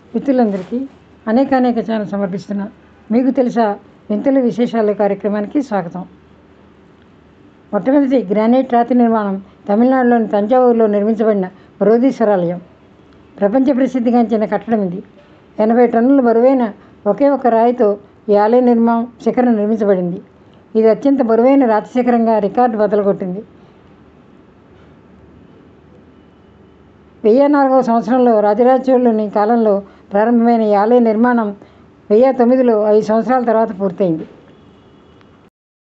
మిత్రులందరికీ అనేక అనేక ఛానల్ సమర్పిస్తున్న మీకు తెలుసా వింతలు విశేషాలు కార్యక్రమానికి స్వాగతం మొట్టమొదటి గ్రానైట్ రాతి నిర్మాణం తమిళనాడులోని తంజావూరులో నిర్మించబడిన బృహదీశ్వరాలయం ప్రపంచ ప్రసిద్ధిగాంచిన కట్టడం ఇది ఎనభై టన్నుల బరువైన ఒకే ఒక రాయితో ఈ ఆలయ నిర్మాణం శిఖరం నిర్మించబడింది ఇది అత్యంత బరువైన రాతి శిఖరంగా రికార్డు బదలగొట్టింది వెయ్యి నాలుగవ సంవత్సరంలో రాజరాజ కాలంలో ప్రారంభమైన ఈ ఆలయ నిర్మాణం వెయ్యి తొమ్మిదిలో ఐదు సంవత్సరాల తర్వాత పూర్తయింది